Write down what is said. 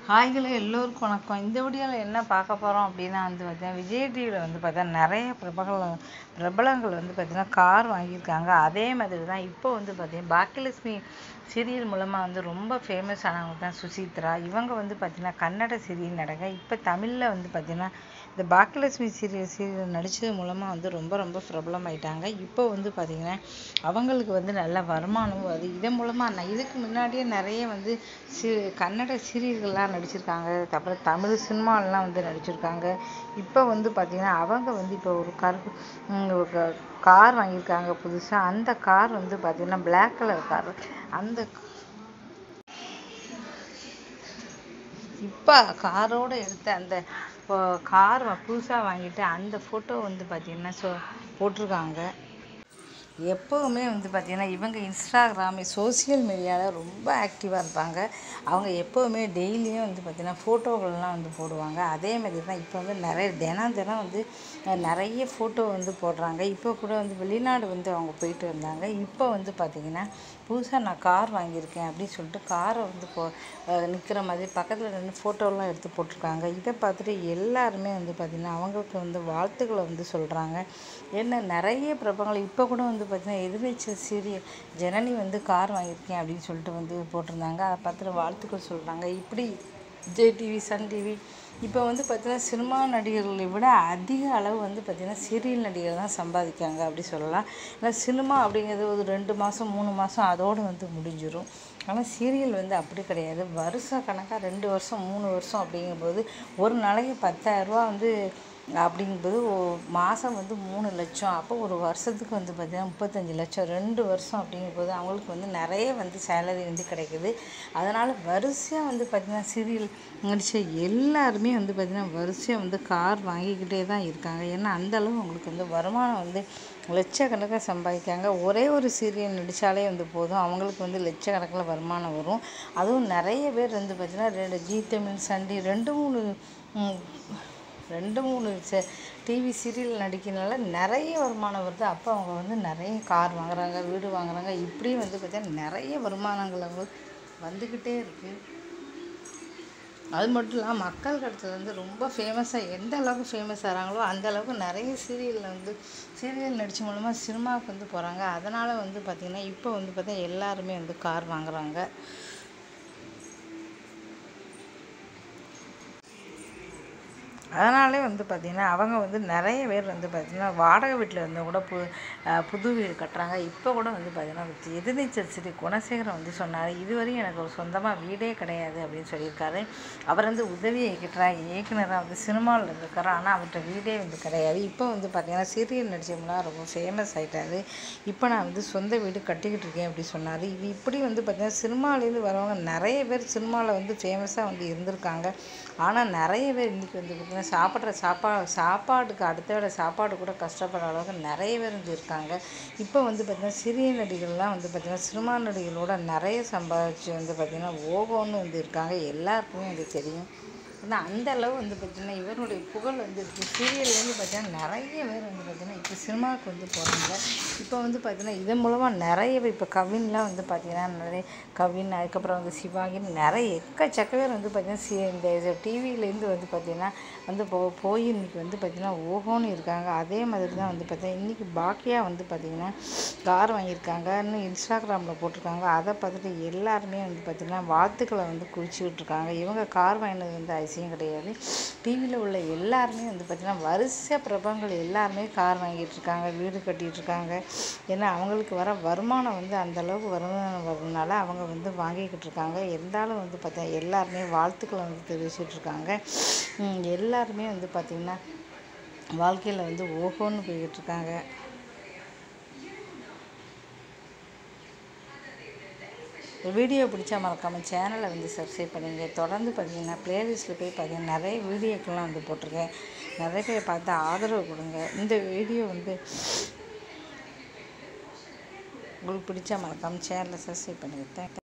ஹாய்களே எல்லோருக்கும் வணக்கம் இந்த வீடியோவில் என்ன பார்க்க போகிறோம் அப்படின்னா வந்து பார்த்தீங்கன்னா விஜய் டிவியில் வந்து பார்த்தா நிறைய பிரபல பிரபலங்கள் வந்து பார்த்தீங்கன்னா கார் வாங்கியிருக்காங்க அதே மாதிரி தான் இப்போ வந்து பார்த்தீங்கன்னா பாக்கியலட்சுமி சீரியல் மூலமாக வந்து ரொம்ப ஃபேமஸ் ஆனவங்க தான் சுசித்ரா இவங்க வந்து பார்த்தீங்கன்னா கன்னட சீரியல் நடக்க இப்போ தமிழில் வந்து பார்த்தீங்கன்னா இந்த பாக்கியலட்சுமி சீரியல் சீரியல் நடித்தது மூலமாக வந்து ரொம்ப ரொம்ப பிரபலம் ஆயிட்டாங்க இப்போ வந்து பார்த்தீங்கன்னா அவங்களுக்கு வந்து நல்ல வருமானம் வருது இதன் மூலமாக நான் இதுக்கு முன்னாடியே நிறைய வந்து சி கன்னட சீரியல்கள்லாம் நடிச்சிருக்காங்க அப்புறம் தமிழ் சினிமாலலாம் வந்து நடிச்சிருக்காங்க இப்போ வந்து பார்த்தீங்கன்னா அவங்க வந்து இப்போ ஒரு கரு ம், ஒரு க- கார் வாங்கியிருக்காங்க புதுசாக அந்த கார் வந்து பார்த்தீங்கன்னா Black கலர் கார் அந்த இப்போ காரோட எடுத்த அந்த கார் புதுசாக வாங்கிட்டு அந்த ஃபோட்டோ வந்து பார்த்தீங்கன்னா ஸோ போட்டிருக்காங்க எப்போவுமே வந்து பார்த்திங்கன்னா இவங்க இன்ஸ்டாகிராம் சோஷியல் மீடியாவில் ரொம்ப ஆக்டிவாக இருப்பாங்க அவங்க எப்போவுமே டெய்லியும் வந்து பார்த்திங்கன்னா ஃபோட்டோகள்லாம் வந்து போடுவாங்க அதே மாதிரி தான் இப்போ வந்து நிறைய தினம் தினம் வந்து அஹ், நிறைய ஃபோட்டோ வந்து போடுறாங்க இப்போ கூட வந்து வெளிநாடு வந்து அவங்க போயிட்டு வந்தாங்க இப்போ வந்து பார்த்திங்கன்னா புதுசாக நான் கார் வாங்கியிருக்கேன் அப்படின்னு சொல்லிட்டு காரை வந்து போ நிற்கிற மாதிரி பக்கத்தில் நின்று ஃபோட்டோலாம் எடுத்து போட்டிருக்காங்க இதை பார்த்துட்டு எல்லாருமே வந்து பார்த்திங்கன்னா அவங்களுக்கு வந்து வாழ்த்துக்களை வந்து சொல்கிறாங்க என்ன நிறைய பிரபலங்கள் இப்போ கூட வந்து பார்த்திங்கன்னா எதிர்நீச்சல் சீரியல் ஜனனி வந்து கார் வாங்கியிருக்கேன் அப்படின்னு சொல்லிட்டு வந்து போட்டிருந்தாங்க அதை பார்த்துட்டு வாழ்த்துக்கள் சொல்கிறாங்க இப்படி விஜய் டிவி சன் டிவி இப்போ வந்து பார்த்தீங்கன்னா சினிமா நடிகர்களை விட அதிக அளவு வந்து பார்த்திங்கன்னா சீரியல் நடிகர் தான் சம்பாதிக்காங்க அப்படி சொல்லலாம் ஏன்னா சினிமா அப்படிங்கிறது ஒரு ரெண்டு மாதம் மூணு மாதம் அதோடு வந்து முடிஞ்சிடும் ஆனால் சீரியல் வந்து அப்படி கிடையாது வருஷ கணக்காக ரெண்டு வருஷம் மூணு வருஷம் அப்படிங்கும்போது ஒரு நாளைக்கு பத்தாயிரரூபா வந்து அப்படிங்கும்போது மாதம் வந்து மூணு லட்சம் அப்போ ஒரு வருஷத்துக்கு வந்து பார்த்திங்கன்னா முப்பத்தஞ்சு லட்சம் ரெண்டு வருஷம் அப்படிங்கும்போது அவங்களுக்கு வந்து நிறைய வந்து சேலரி வந்து கிடைக்குது அதனால் வரிசையாக வந்து பார்த்திங்கன்னா சீரியல் நடித்த எல்லாருமே வந்து பார்த்திங்கன்னா வரிசையாக வந்து கார் வாங்கிக்கிட்டே தான் இருக்காங்க ஏன்னா அந்த அளவு அவங்களுக்கு வந்து வருமானம் வந்து லட்சக்கணக்காக சம்பாதிக்காங்க ஒரே ஒரு சீரியல் நடித்தாலே வந்து போதும் அவங்களுக்கு வந்து லட்சக்கணக்கில் வருமானம் வரும் அதுவும் நிறைய பேர் வந்து பார்த்திங்கன்னா ரெண்டு ஜீ தமிழ் சண்டி ரெண்டு மூணு ம், ரெண்டு மூணு டிவி சீரியல் நடிக்கிறனால நிறைய வருமானம் வருது அப்போ அவங்க வந்து நிறைய கார் வாங்குறாங்க வீடு வாங்குறாங்க இப்படி வந்து பார்த்தீங்கன்னா நிறைய வருமானங்கள் அவங்க வந்துக்கிட்டே இருக்குது அது மட்டும் இல்லாமல் மக்கள் கடத்தில் வந்து ரொம்ப ஃபேமஸாக எந்த அளவுக்கு ஃபேமஸ் ஆகிறாங்களோ அந்த அளவுக்கு நிறைய சீரியலில் வந்து சீரியல் நடித்த மூலமாக சினிமாவுக்கு வந்து போகிறாங்க அதனால் வந்து பார்த்திங்கன்னா இப்போ வந்து பார்த்தா எல்லாருமே வந்து கார் வாங்குறாங்க அதனாலே வந்து பார்த்திங்கன்னா அவங்க வந்து நிறைய பேர் வந்து பார்த்திங்கன்னா வாடகை வீட்டில் இருந்தவங்க கூட பு அஹ் புது வீடு கட்டுறாங்க இப்போ கூட வந்து பார்த்திங்கன்னா எதிர்நீச்சல் சிறி குணசேகரன் வந்து சொன்னார் இதுவரையும் எனக்கு ஒரு சொந்தமாக வீடே கிடையாது அப்படின்னு சொல்லியிருக்காரு அவர் வந்து உதவி இயக்குனராக இயக்குனராக வந்து சினிமாவில் இருந்திருக்காரு ஆனால் அவர்கிட்ட வீடே வந்து கிடையாது இப்போ வந்து பார்த்திங்கன்னா சீரியல் நடிச்சவங்களாம் ரொம்ப ஃபேமஸ் ஆகிட்டாரு இப்போ நான் வந்து சொந்த வீடு கட்டிக்கிட்டு இருக்கேன் அப்படி சொன்னார் இது இப்படி வந்து பார்த்திங்கன்னா சினிமாலேருந்து வரவங்க நிறைய பேர் சினிமாவில் வந்து ஃபேமஸாக வந்து இருந்திருக்காங்க ஆனால் நிறைய பேர் இன்றைக்கி வந்து பார்த்திங்கன்னா சாப்பிட்ற சாப்பா சாப்பாட்டுக்கு அடுத்த வேளை சாப்பாடு கூட கஷ்டப்படுற அளவுக்கு நிறைய பேர் வந்து இருக்காங்க இப்போ வந்து பார்த்திங்கன்னா சிறிய நடிகர்கள்லாம் வந்து பார்த்திங்கன்னா சினிமா நடிகர்களோட நிறைய சம்பாதிச்சு வந்து பார்த்திங்கன்னா ஓகோன்னு வந்து இருக்காங்க எல்லாருக்குமே அது தெரியும் ஆனால் அந்த அளவு வந்து பார்த்திங்கன்னா இவருடைய புகழ் வந்து இருக்குது சீரியல்லேருந்து பார்த்தீங்கன்னா நிறைய பேர் வந்து பார்த்திங்கன்னா இப்போ சினிமாவுக்கு வந்து போகிறாங்க இப்போ வந்து பார்த்திங்கன்னா இதன் மூலமாக நிறைய பேர் இப்போ கவின்லாம் வந்து பார்த்திங்கன்னா நிறைய கவின் அதுக்கப்புறம் வந்து சிவாகின்னு நிறைய எக்கச்சக்க பேர் வந்து பார்த்திங்கன்னா சி இந்த டிவிலேருந்து வந்து பார்த்திங்கன்னா வந்து போ போய் இன்றைக்கி வந்து பார்த்திங்கன்னா ஓஹோன்னு இருக்காங்க அதே மாதிரி தான் வந்து பார்த்திங்கன்னா இன்றைக்கி பாக்கியா வந்து பார்த்திங்கன்னா கார் வாங்கியிருக்காங்கன்னு இன்ஸ்டாகிராமில் போட்டிருக்காங்க அதை பார்த்துட்டு எல்லாருமே வந்து பார்த்திங்கன்னா வாழ்த்துக்களை வந்து குவிச்சுக்கிட்டு இருக்காங்க இவங்க கார் வாங்கினது வந்து அதிசயம் கிடையாது டிவியில் உள்ள எல்லாருமே வந்து பார்த்திங்கன்னா வரிசை பிரபலங்கள் எல்லாருமே கார் வாங்கிட்டு இருக்காங்க வீடு கட்டிட்டு இருக்காங்க ஏன்னா அவங்களுக்கு வர வருமானம் வந்து அந்த அளவுக்கு வருமானம் வரதுனால அவங்க வந்து வாங்கிக்கிட்டு இருக்காங்க இருந்தாலும் வந்து பார்த்தீங்கன்னா எல்லாருமே வாழ்த்துக்களை வந்து தெரிவிச்சிட்டு இருக்காங்க உம் எல்லாருமே வந்து பார்த்திங்கன்னா வாழ்க்கையில் வந்து ஓஹோன்னு போய்கிட்டு இருக்காங்க இந்த வீடியோ பிடிச்சா மறக்காமல் சேனலை வந்து சப்ஸ்கிரைப் பண்ணுங்க தொடர்ந்து பார்த்தீங்கன்னா ப்ளேலிஸ்ட்டில் போய் பார்த்தீங்கன்னா நிறைய வீடியோக்கெல்லாம் வந்து போட்டிருக்கேன் நிறைய பேர் பார்த்து ஆதரவு கொடுங்க இந்த வீடியோ வந்து உங்களுக்கு பிடிச்சா மறக்காமல் சேனலை சப்ஸ்கிரைப் பண்ணுங்க தேங்க்